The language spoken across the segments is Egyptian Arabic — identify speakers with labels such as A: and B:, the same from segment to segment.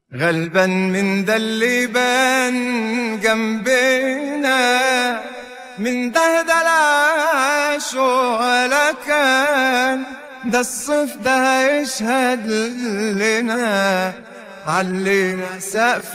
A: غلبا من ده اللي بان جنبنا من ده ده العاش ولا كان ده الصيف ده هيشهد لنا علينا سقف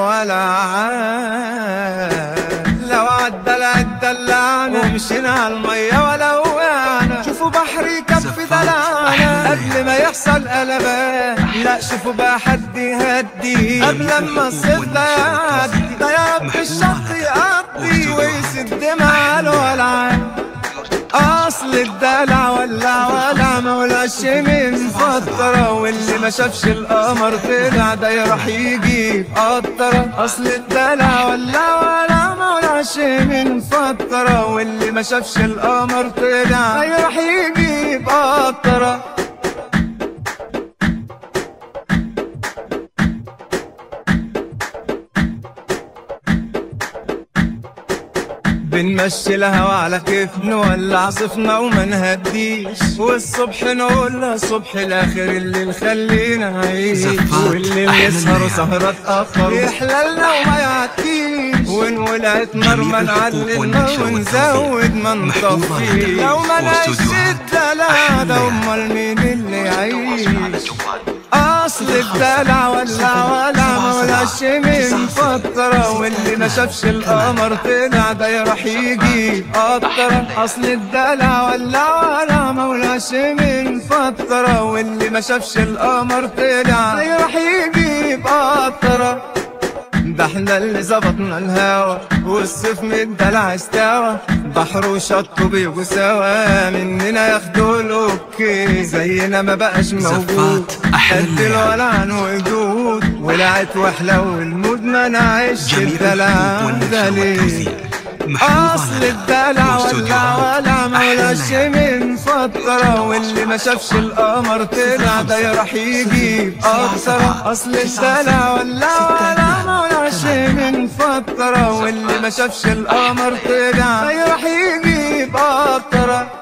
A: الولعان لو عدى العدى اللعنة ومشينا على المية ولا وقعنا شوفوا بحري كف دلعنا قبل ما يحصل قلبان لا شوفوا بقى حد يهدي قبل ما الصيف ده يعدي ده يا رب الشط يقضي ويسد مع الولعان اصل الدلع ولع ولع ما ولعش من فترة واللي ما شافش القمر طلع ده راح يجي قطرة اصل الدلع ولع ولع ما ولعش من فترة واللي ما شافش القمر طلع ده راح يجي قطرة بنمشي الهوا على كيف نولع صفنا وما نهديش والصبح نقول له صبح الاخر اللي خلينا نعيش
B: زفات
A: واللي
B: أحلى
A: بيسهر
B: الليالي.
A: سهرة تأخر يحللنا وما يعديش ونولعت نار ما
B: جميع الحقوق
A: نعلي
B: والنشر
A: النار
B: والتوزيع.
A: ونزود ما
B: محبوبة
A: نطفيش
B: هدى
A: لو ما نعيش
B: واستوديوهات
A: الدلع
B: أحلى
A: ده
B: الليالي.
A: امال مين اللي يعيش
B: على جوال
A: اصل الدلع ولا ولا ما ولاش من فترة واللي ما شافش القمر طلع ده راح يجي قطرة اصل الدلع ولا ولا ما ولاش من فترة واللي ما شافش القمر طلع ده راح يجي قطرة ده احنا اللي ظبطنا الهوا والصيف من الدلع استوى بحر وشط بيجوا سوا مننا ياخدوا الاوكي زينا ما بقاش موجود
B: زفات أحلى
A: قد
B: الليالي.
A: الولعان وجود ولعت وحلو المود ما نعيش
B: جميع
A: الدلع
B: الحقوق
A: ده
B: والنشر
A: ليه
B: والتوزيع محبوبة
A: اصل
B: هدى
A: الدلع ولا
B: واستوديوهات
A: ولا ما
B: أحلى
A: ولاش
B: الليالي.
A: من فترة واللي ما شافش القمر طلع ده راح يجي قطرة اصل الدلع ولا ولا ما ولاش من فترة واللي ما شافش القمر طلع ده راح يجي قطرة